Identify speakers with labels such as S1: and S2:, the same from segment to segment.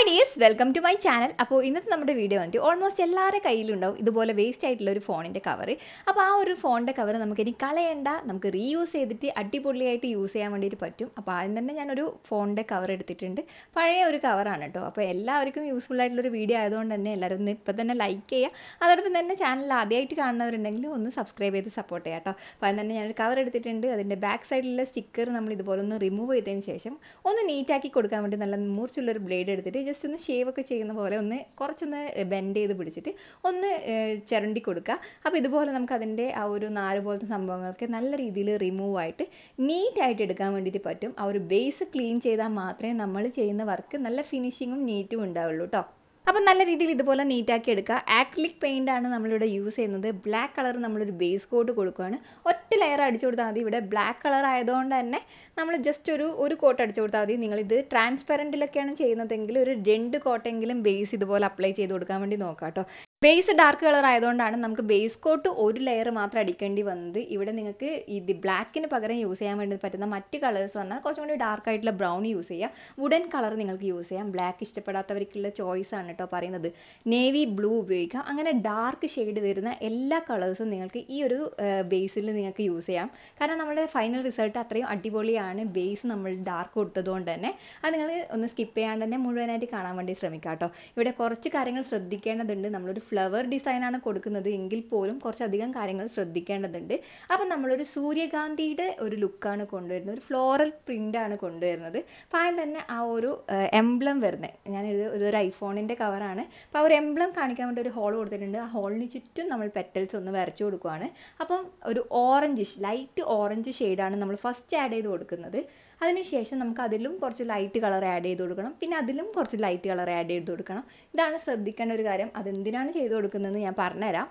S1: dears welcome to my channel അപ്പോൾ ഇന്നത്തെ നമ്മുടെ വീഡിയോ വന്നിട്ട് ഓൾമോസ്റ്റ് എല്ലാവരുടെ കയ്യിലുണ്ടാവും ഇതുപോലെ വേസ്റ്റ് ആയിട്ടുള്ള ഒരു ഫോണിൻ്റെ കവർ അപ്പോൾ ആ ഒരു ഫോണിൻ്റെ കവർ നമുക്ക് ഇനി കളയണ്ട നമുക്ക് റീയൂസ് ചെയ്തിട്ട് അടിപൊളിയായിട്ട് യൂസ് ചെയ്യാൻ വേണ്ടിയിട്ട് പറ്റും അപ്പോൾ ആദ്യം തന്നെ ഞാനൊരു ഫോണിൻ്റെ കവർ എടുത്തിട്ടുണ്ട് പഴയ ഒരു കവറാണ് കേട്ടോ അപ്പോൾ എല്ലാവർക്കും യൂസ്ഫുൾ ആയിട്ടുള്ളൊരു വീഡിയോ ആയതുകൊണ്ട് തന്നെ എല്ലാവരും ഒന്ന് ഇപ്പം തന്നെ ലൈക്ക് ചെയ്യുക അതോടൊപ്പം തന്നെ ചാനൽ ആദ്യമായിട്ട് കാണുന്നവരുണ്ടെങ്കിൽ ഒന്ന് സബ്സ്ക്രൈബ് ചെയ്ത് സപ്പോർട്ട് ചെയ്യാം കേട്ടോ അപ്പോൾ അതിന് തന്നെ ഞാനൊരു കവർ എടുത്തിട്ടുണ്ട് അതിൻ്റെ ബാക്ക് സൈഡിലുള്ള സ്റ്റിക്കർ നമ്മൾ ഇതുപോലെ ഒന്ന് റിമൂവ് ചെയ്തതിന് ശേഷം ഒന്ന് നീറ്റാക്കി കൊടുക്കാൻ വേണ്ടി നല്ല മൂർച്ചുള്ളൊരു ബ്ലേഡ് എടുത്തിട്ട് ജസ്റ്റ് ഒന്ന് ഷേവ് ഒക്കെ ചെയ്യുന്ന പോലെ ഒന്ന് കുറച്ചൊന്ന് ബെൻഡ് ചെയ്ത് പിടിച്ചിട്ട് ഒന്ന് ഏഹ്, ചിരണ്ടി കൊടുക്കുക അപ്പോൾ ഇതുപോലെ നമുക്ക് അതിൻ്റെ ആ ഒരു നാല് പോലത്തെ സംഭവങ്ങൾക്ക് നല്ല രീതിയിൽ റിമൂവ് ആയിട്ട് നീറ്റായിട്ട് എടുക്കാൻ വേണ്ടിയിട്ട് പറ്റും ആ ഒരു ബേസ് ക്ലീൻ ചെയ്താൽ മാത്രമേ നമ്മൾ ചെയ്യുന്ന വർക്ക് നല്ല ഫിനിഷിങ്ങും നീറ്റും ഉണ്ടാവുള്ളൂ കേട്ടോ അപ്പം നല്ല രീതിയിൽ ഇതുപോലെ നീറ്റാക്കി എടുക്കുക ആക്രിലിക് പെയിൻ്റ് ആണ് നമ്മളിവിടെ യൂസ് ചെയ്യുന്നത് ബ്ലാക്ക് കളർ നമ്മളൊരു ബേസ് കോട്ട് കൊടുക്കുകയാണ് ഒറ്റ ലെയർ അടിച്ചു കൊടുത്താൽ മതി ഇവിടെ ബ്ലാക്ക് കളർ ആയതുകൊണ്ട് തന്നെ നമ്മൾ ജസ്റ്റ് ഒരു ഒരു കോട്ട് അടിച്ചു കൊടുത്താൽ മതി നിങ്ങളിത് ട്രാൻസ്പെറൻറ്റിലൊക്കെയാണ് ചെയ്യുന്നതെങ്കിൽ ഒരു രണ്ട് കോട്ടെങ്കിലും ബേസ് ഇതുപോലെ അപ്ലൈ ചെയ്ത് കൊടുക്കാൻ വേണ്ടി നോക്കാം കേട്ടോ ബേസ് ഡാർക്ക് കളർ ആയതുകൊണ്ടാണ് നമുക്ക് ബേസ് കോട്ട് ഒരു ലെയർ മാത്രം അടിക്കേണ്ടി വന്നത് ഇവിടെ നിങ്ങൾക്ക് ഇത് ബ്ലാക്കിന് പകരം യൂസ് ചെയ്യാൻ വേണ്ടി പറ്റുന്ന മറ്റ് കളേഴ്സ് വന്നാൽ കുറച്ചും കൂടി ഡാർക്ക് ആയിട്ടുള്ള ബ്രൗൺ യൂസ് ചെയ്യാം വുഡൻ കളർ നിങ്ങൾക്ക് യൂസ് ചെയ്യാം ബ്ലാക്ക് ഇഷ്ടപ്പെടാത്തവർക്കുള്ള ചോയ്സ് ആണ് കേട്ടോ പറയുന്നത് നേവി ബ്ലൂ ഉപയോഗിക്കാം അങ്ങനെ ഡാർക്ക് ഷെയ്ഡ് വരുന്ന എല്ലാ കളേഴ്സും നിങ്ങൾക്ക് ഈ ഒരു ബേസിൽ നിങ്ങൾക്ക് യൂസ് ചെയ്യാം കാരണം നമ്മുടെ ഫൈനൽ റിസൾട്ട് അത്രയും അടിപൊളിയാണ് ബേസ് നമ്മൾ ഡാർക്ക് കൊടുത്തതുകൊണ്ട് തന്നെ അത് നിങ്ങൾ ഒന്ന് സ്കിപ്പ് ചെയ്യാണ്ട് തന്നെ മുഴുവനായിട്ട് കാണാൻ വേണ്ടി ശ്രമിക്കാം കേട്ടോ ഇവിടെ കുറച്ച് കാര്യങ്ങൾ ശ്രദ്ധിക്കേണ്ടതുണ്ട് നമ്മളൊരു ഫ്ലവർ ഡിസൈനാണ് കൊടുക്കുന്നത് എങ്കിൽ പോലും കുറച്ചധികം കാര്യങ്ങൾ ശ്രദ്ധിക്കേണ്ടതുണ്ട് അപ്പം നമ്മളൊരു സൂര്യകാന്തിയുടെ ഒരു ലുക്കാണ് കൊണ്ടുവരുന്നത് ഒരു ഫ്ലോറൽ പ്രിൻ്റാണ് കൊണ്ടുവരുന്നത് അപ്പോൾ അതിന് തന്നെ ആ ഒരു എംബ്ലം വരുന്നത് ഞാൻ ഇത് ഇതൊരു ഐഫോണിൻ്റെ കവറാണ് അപ്പോൾ ആ ഒരു എംബ്ലം കാണിക്കാൻ വേണ്ടി ഒരു ഹോൾ കൊടുത്തിട്ടുണ്ട് ആ ഹോളിന് ചുറ്റും നമ്മൾ പെറ്റൽസ് ഒന്ന് വരച്ചു കൊടുക്കുവാണ് അപ്പം ഒരു ഓറഞ്ച് ലൈറ്റ് ഓറഞ്ച് ഷെയ്ഡാണ് നമ്മൾ ഫസ്റ്റ് ആഡ് ചെയ്ത് കൊടുക്കുന്നത് അതിനുശേഷം നമുക്ക് അതിലും കുറച്ച് ലൈറ്റ് കളർ ആഡ് ചെയ്ത് കൊടുക്കണം പിന്നെ അതിലും കുറച്ച് ലൈറ്റ് കളർ ആഡ് ചെയ്ത് കൊടുക്കണം ഇതാണ് ശ്രദ്ധിക്കേണ്ട ഒരു കാര്യം അതെന്തിനാണ് ചെയ്ത് കൊടുക്കുന്നതെന്ന് ഞാൻ പറഞ്ഞുതരാം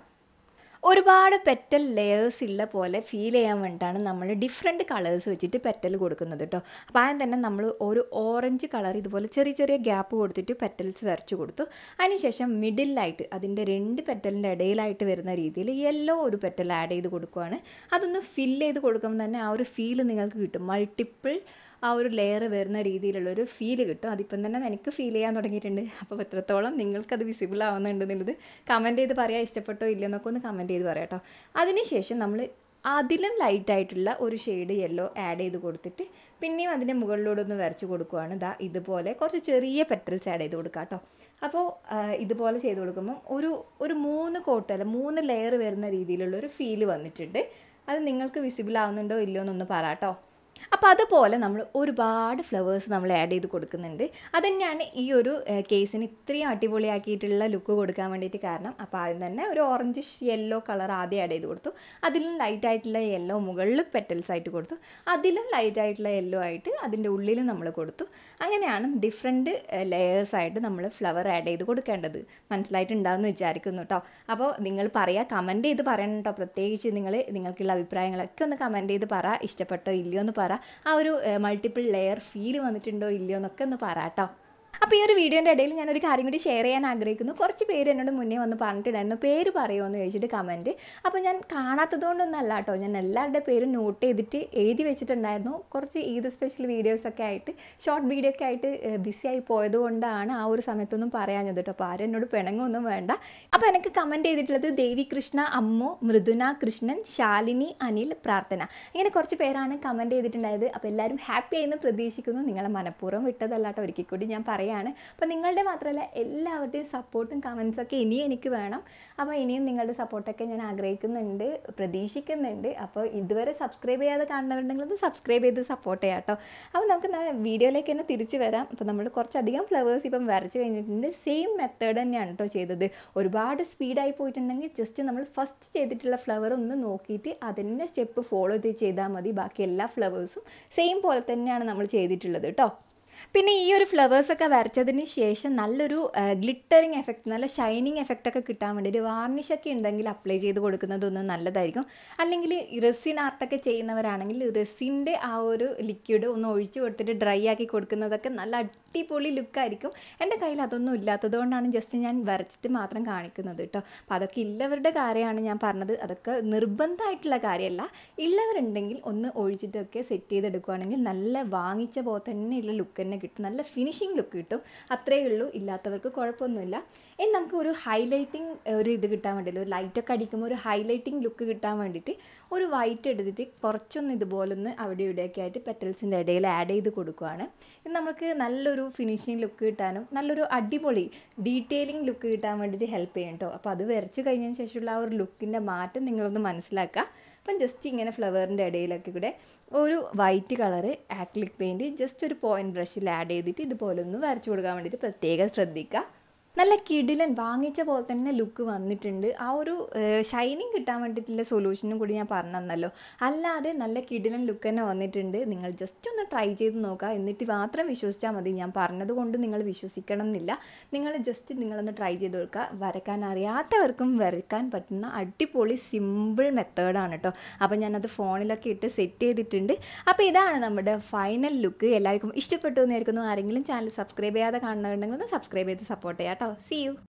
S1: ഒരുപാട് പെറ്റൽ ലെയേഴ്സ് ഉള്ള പോലെ ഫീൽ ചെയ്യാൻ വേണ്ടിയിട്ടാണ് നമ്മൾ ഡിഫറെൻറ്റ് കളേഴ്സ് വെച്ചിട്ട് പെറ്റൽ കൊടുക്കുന്നത് കേട്ടോ അപ്പോൾ ആദ്യം തന്നെ നമ്മൾ ഒരു ഓറഞ്ച് കളർ ഇതുപോലെ ചെറിയ ചെറിയ ഗ്യാപ്പ് കൊടുത്തിട്ട് പെറ്റൽസ് വരച്ച് കൊടുത്തു അതിനുശേഷം മിഡിലായിട്ട് അതിൻ്റെ രണ്ട് പെറ്റലിൻ്റെ ഇടയിലായിട്ട് വരുന്ന രീതിയിൽ യെല്ലോ ഒരു പെറ്റൽ ആഡ് ചെയ്ത് കൊടുക്കുകയാണ് അതൊന്ന് ഫില്ല് ചെയ്ത് കൊടുക്കുമ്പോൾ തന്നെ ആ ഒരു ഫീൽ നിങ്ങൾക്ക് കിട്ടും മൾട്ടിപ്പിൾ ആ ഒരു ലെയർ വരുന്ന രീതിയിലുള്ളൊരു ഫീല് കിട്ടും അതിപ്പം തന്നെ എനിക്ക് ഫീൽ ചെയ്യാൻ തുടങ്ങിയിട്ടുണ്ട് അപ്പോൾ എത്രത്തോളം നിങ്ങൾക്കത് വിസിബിൾ ആവുന്നുണ്ട് എന്നുള്ളത് കമൻറ്റ് ചെയ്ത് പറയാൻ ഇഷ്ടപ്പെട്ടോ ഇല്ലയോ എന്നൊക്കെ ഒന്ന് കമൻറ്റ് ചെയ്ത് പറയാം കേട്ടോ അതിനുശേഷം നമ്മൾ അതിലും ലൈറ്റായിട്ടുള്ള ഒരു ഷെയ്ഡ് യെല്ലോ ആഡ് ചെയ്ത് കൊടുത്തിട്ട് പിന്നെയും അതിൻ്റെ മുകളിലൂടെ ഒന്ന് വരച്ച് കൊടുക്കുകയാണ് ഇതാ ഇതുപോലെ കുറച്ച് ചെറിയ പെറ്റൽസ് ആഡ് ചെയ്ത് കൊടുക്കുക കേട്ടോ അപ്പോൾ ഇതുപോലെ ചെയ്ത് കൊടുക്കുമ്പം ഒരു ഒരു മൂന്ന് കോട്ട് അല്ല മൂന്ന് ലെയർ വരുന്ന രീതിയിലുള്ള ഒരു ഫീല് വന്നിട്ടുണ്ട് അത് നിങ്ങൾക്ക് വിസിബിൾ ആവുന്നുണ്ടോ ഇല്ലയോ എന്നൊന്ന് പറ കേട്ടോ അപ്പോൾ അതുപോലെ നമ്മൾ ഒരുപാട് ഫ്ലവേഴ്സ് നമ്മൾ ആഡ് ചെയ്ത് കൊടുക്കുന്നുണ്ട് അതുതന്നെയാണ് ഈ ഒരു ഏഹ്, കേസിന് ഇത്രയും അടിപൊളിയാക്കിയിട്ടുള്ള ലുക്ക് കൊടുക്കാൻ വേണ്ടിയിട്ട് കാരണം അപ്പോൾ ആദ്യം തന്നെ ഒരു ഓറഞ്ച് യെല്ലോ കളർ ആദ്യം ആഡ് ചെയ്ത് കൊടുത്തു അതിലും ലൈറ്റ് ആയിട്ടുള്ള യെല്ലോ മുകളിൽ പെറ്റൽസ് ആയിട്ട് കൊടുത്തു അതിലും ലൈറ്റ് ആയിട്ടുള്ള യെല്ലോ ആയിട്ട് അതിൻ്റെ ഉള്ളിലും നമ്മൾ കൊടുത്തു അങ്ങനെയാണ് ഡിഫറെൻറ്റ് ലെയേഴ്സ് ആയിട്ട് നമ്മൾ ഫ്ലവർ ആഡ് ചെയ്ത് കൊടുക്കേണ്ടത് മനസ്സിലായിട്ടുണ്ടാവുമെന്ന് വിചാരിക്കുന്നു കേട്ടോ അപ്പോൾ നിങ്ങൾ പറയുക കമൻറ്റ് ചെയ്ത് പറയണം കേട്ടോ പ്രത്യേകിച്ച് നിങ്ങൾ നിങ്ങൾക്കുള്ള അഭിപ്രായങ്ങളൊക്കെ ഒന്ന് കമൻറ്റ് ചെയ്ത് പറ ഇഷ്ടപ്പെട്ടോ ഇല്ലയോ എന്ന് പറ ആ ഒരു മൾട്ടിപ്പിൾ ലെയർ ഫീൽ വന്നിട്ടുണ്ടോ ഇല്ലയോ എന്നൊക്കെ ഒന്ന് പറ കേട്ടോ അപ്പോൾ ഈ ഒരു വീഡിയോൻ്റെ ഇടയിൽ ഞാനൊരു കാര്യം കൂടി ഷെയർ ചെയ്യാൻ ആഗ്രഹിക്കുന്നു കുറച്ച് പേര് എന്നോട് മുന്നേ വന്ന് പറഞ്ഞിട്ടുണ്ടായിരുന്നു പേര് പറയുമോ എന്ന് ചോദിച്ചിട്ട് കമൻറ്റ് അപ്പോൾ ഞാൻ കാണാത്തത് കൊണ്ടൊന്നല്ല കേട്ടോ ഞാൻ എല്ലാവരുടെ പേരും നോട്ട് ചെയ്തിട്ട് എഴുതി വെച്ചിട്ടുണ്ടായിരുന്നു കുറച്ച് ഈദ് സ്പെഷ്യൽ വീഡിയോസൊക്കെ ആയിട്ട് ഷോർട്ട് വീഡിയോ ഒക്കെ ആയിട്ട് ബിസി ആയി പോയത് കൊണ്ടാണ് ആ ഒരു സമയത്തൊന്നും പറയാഞ്ഞത് കേട്ടോ അപ്പോൾ ആരും എന്നോട് പിണങ്ങൊന്നും വേണ്ട അപ്പോൾ എനിക്ക് കമൻറ്റ് ചെയ്തിട്ടുള്ളത് ദേവി കൃഷ്ണ അമ്മു മൃദുന കൃഷ്ണൻ ശാലിനി അനിൽ പ്രാർത്ഥന ഇങ്ങനെ കുറച്ച് പേരാണ് കമൻറ്റ് ചെയ്തിട്ടുണ്ടായത് അപ്പോൾ എല്ലാവരും ഹാപ്പി ആയെന്ന് പ്രതീക്ഷിക്കുന്നു നിങ്ങളെ മനഃപൂർവ്വം വിട്ടതല്ല കേട്ടോ ഒരിക്കൽ കൂടി ഞാൻ പറയാണ് അപ്പോൾ നിങ്ങളുടെ മാത്രമല്ല എല്ലാവരുടെയും സപ്പോർട്ടും കമൻസൊക്കെ ഇനിയും എനിക്ക് വേണം അപ്പോൾ ഇനിയും നിങ്ങളുടെ സപ്പോർട്ടൊക്കെ ഞാൻ ആഗ്രഹിക്കുന്നുണ്ട് പ്രതീക്ഷിക്കുന്നുണ്ട് അപ്പോൾ ഇതുവരെ സബ്സ്ക്രൈബ് ചെയ്യാതെ കാണുന്നവരുണ്ടെങ്കിൽ അത് സബ്സ്ക്രൈബ് ചെയ്ത് സപ്പോർട്ട് ചെയ്യാം കേട്ടോ അപ്പോൾ നമുക്ക് ന- വീഡിയോയിലേക്ക് തന്നെ തിരിച്ച് വരാം അപ്പോൾ നമ്മൾ കുറച്ചധികം ഫ്ലവേഴ്സ് ഇപ്പം വരച്ച് കഴിഞ്ഞിട്ടുണ്ട് സെയിം മെത്തേഡ് തന്നെയാണ് കേട്ടോ ചെയ്തത് ഒരുപാട് സ്പീഡായി പോയിട്ടുണ്ടെങ്കിൽ ജസ്റ്റ് നമ്മൾ ഫസ്റ്റ് ചെയ്തിട്ടുള്ള ഫ്ലവർ ഒന്ന് നോക്കിയിട്ട് അതിൻ്റെ സ്റ്റെപ്പ് ഫോളോ ചെയ്ത് ചെയ്താൽ മതി ബാക്കി എല്ലാ ഫ്ലവേഴ്സും സെയിം പോലെ തന്നെയാണ് നമ്മൾ ചെയ്തിട്ടുള്ളത് കേട്ടോ പിന്നെ ഈ ഒരു ഫ്ലവേഴ്സൊക്കെ വരച്ചതിന് ശേഷം നല്ലൊരു ഗ്ലിറ്ററിങ് എഫക്റ്റ് നല്ല ഷൈനിങ് എഫക്റ്റ് ഒക്കെ കിട്ടാൻ വേണ്ടിയിട്ട് വാർണിഷൊക്കെ ഉണ്ടെങ്കിൽ അപ്ലൈ ചെയ്ത് കൊടുക്കുന്നതൊന്നും നല്ലതായിരിക്കും അല്ലെങ്കിൽ റെസിൻ ആർട്ടൊക്കെ ചെയ്യുന്നവരാണെങ്കിൽ റെസിൻ്റെ ആ ഒരു ലിക്വിഡ് ഒന്ന് ഒഴിച്ചു കൊടുത്തിട്ട് ഡ്രൈ ആക്കി കൊടുക്കുന്നതൊക്കെ നല്ല അടിപൊളി ലുക്കായിരിക്കും എൻ്റെ കയ്യിൽ അതൊന്നും ഇല്ലാത്തത് കൊണ്ടാണ് ജസ്റ്റ് ഞാൻ വരച്ചിട്ട് മാത്രം കാണിക്കുന്നത് കേട്ടോ അപ്പോൾ അതൊക്കെ ഇല്ലവരുടെ കാര്യമാണ് ഞാൻ പറഞ്ഞത് അതൊക്കെ നിർബന്ധമായിട്ടുള്ള കാര്യമല്ല ഉള്ളവരുണ്ടെങ്കിൽ ഒന്ന് ഒഴിച്ചിട്ടൊക്കെ സെറ്റ് ചെയ്തെടുക്കുകയാണെങ്കിൽ നല്ല വാങ്ങിച്ച പോലെ തന്നെയുള്ള ലുക്ക് തന്നെ കിട്ടും നല്ല ഫിനിഷിംഗ് ലുക്ക് കിട്ടും അത്രയേ ഉള്ളൂ ഇല്ലാത്തവർക്ക് കുഴപ്പമൊന്നുമില്ല ഇനി നമുക്ക് ഒരു ഹൈലൈറ്റിംഗ് ഒരു ഇത് കിട്ടാൻ വേണ്ടിയില്ല ഒരു ലൈറ്റൊക്കെ അടിക്കുമ്പോൾ ഒരു ഹൈലൈറ്റിംഗ് ലുക്ക് കിട്ടാൻ വേണ്ടിയിട്ട് ഒരു വൈറ്റ് എടുത്തിട്ട് കുറച്ചൊന്ന് ഇതുപോലൊന്ന് അവിടെ ഇവിടെയൊക്കെ ആയിട്ട് പെറ്റൽസിൻ്റെ ഇടയിൽ ആഡ് ചെയ്ത് കൊടുക്കുകയാണ് ഇത് നമുക്ക് നല്ലൊരു ഫിനിഷിംഗ് ലുക്ക് കിട്ടാനും നല്ലൊരു അടിപൊളി ഡീറ്റെയിലിംഗ് ലുക്ക് കിട്ടാൻ വേണ്ടിയിട്ട് ഹെൽപ്പ് ചെയ്യും കേട്ടോ അപ്പോൾ അത് വരച്ച് കഴിഞ്ഞതിന് ശേഷമുള്ള ആ ഒരു ലുക്കിൻ്റെ മാറ്റം നിങ്ങളൊന്ന് മനസ്സിലാക്കുക അപ്പം ജസ്റ്റ് ഇങ്ങനെ ഫ്ലവറിൻ്റെ ഇടയിലൊക്കെ കൂടെ ഒരു white colour acrylic paint just ഒരു പോയിൻറ്റ് ബ്രഷിൽ ആഡ് ചെയ്തിട്ട് ഇതുപോലെ ഒന്ന് വരച്ചു കൊടുക്കാൻ വേണ്ടിയിട്ട് പ്രത്യേകം ശ്രദ്ധിക്കുക നല്ല കിടിലൻ വാങ്ങിച്ച പോലെ തന്നെ ലുക്ക് വന്നിട്ടുണ്ട് ആ ഒരു ഷൈനിങ് കിട്ടാൻ വേണ്ടിയിട്ടുള്ള സൊല്യൂഷനും കൂടി ഞാൻ പറഞ്ഞു തന്നല്ലോ അല്ലാതെ നല്ല കിടിലൻ ലുക്ക് തന്നെ വന്നിട്ടുണ്ട് നിങ്ങൾ ജസ്റ്റ് ഒന്ന് ട്രൈ ചെയ്ത് നോക്കുക എന്നിട്ട് മാത്രം വിശ്വസിച്ചാൽ മതി ഞാൻ പറഞ്ഞത് കൊണ്ട് നിങ്ങൾ വിശ്വസിക്കണം എന്നില്ല നിങ്ങൾ ജസ്റ്റ് നിങ്ങളൊന്ന് ട്രൈ ചെയ്ത് നോക്കുക വരക്കാൻ അറിയാത്തവർക്കും വരക്കാൻ പറ്റുന്ന അടിപൊളി സിമ്പിൾ മെത്തേഡാണ് കേട്ടോ അപ്പോൾ ഞാനത് ഫോണിലൊക്കെ ഇട്ട് സെറ്റ് ചെയ്തിട്ടുണ്ട് അപ്പോൾ ഇതാണ് നമ്മുടെ ഫൈനൽ ലുക്ക് എല്ലാവർക്കും ഇഷ്ടപ്പെട്ടു എന്നായിരിക്കുന്നു ആരെങ്കിലും ചാനൽ സബ്സ്ക്രൈബ് ചെയ്യാതെ കാണുന്നുണ്ടെങ്കിൽ ഒന്ന് സബ്സ്ക്രൈബ് ചെയ്ത് സപ്പോർട്ട് ചെയ്യാം കേട്ടോ സി യു